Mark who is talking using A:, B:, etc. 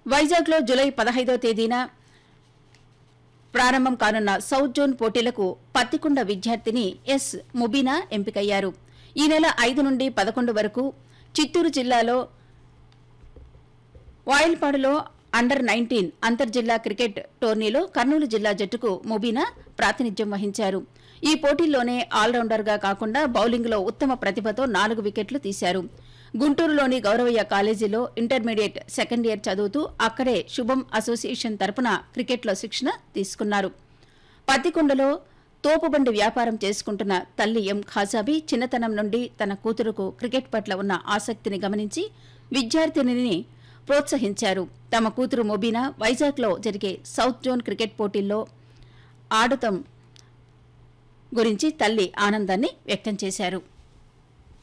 A: వైజాగ్లో జూలై పదహైదో తేదీన ప్రారంభం కానున్న సౌత్ జోన్ పోటీలకు పత్తికొండ విద్యార్థిని ఎస్ ముబీనా ఎంపికయ్యారు ఈ నెల ఐదు నుండి పదకొండు వరకు చిత్తూరు జిల్లాలో వాయిల్పాడులో అండర్ నైన్టీన్ అంతర్జిల్లా క్రికెట్ టోర్నీలో కర్నూలు జిల్లా జట్టుకు ముబీనా ప్రాతినిధ్యం వహించారు ఈ పోటీల్లోనే ఆల్రౌండర్గా కాకుండా బౌలింగ్లో ఉత్తమ ప్రతిభతో నాలుగు వికెట్లు తీశారు గుంటూరులోని గౌరవయ్య కాలేజీలో ఇంటర్మీడియట్ సెకండ్ ఇయర్ చదువుతూ అక్కడే శుభం అసోసియేషన్ తరపున క్రికెట్లో శిక్షణ తీసుకున్నారు పత్తికొండలో తోపుబండి వ్యాపారం చేసుకుంటున్న తల్లి ఎం ఖాజాబీ చిన్నతనం నుండి తన కూతురుకు క్రికెట్ పట్ల ఉన్న ఆసక్తిని గమనించి విద్యార్థినిని ప్రోత్సహించారు తమ కూతురు మొబీనా వైజాగ్లో జరిగే సౌత్ జోన్ క్రికెట్ పోటీల్లో ఆడటం గురించి తల్లి ఆనందాన్ని వ్యక్తం చేశారు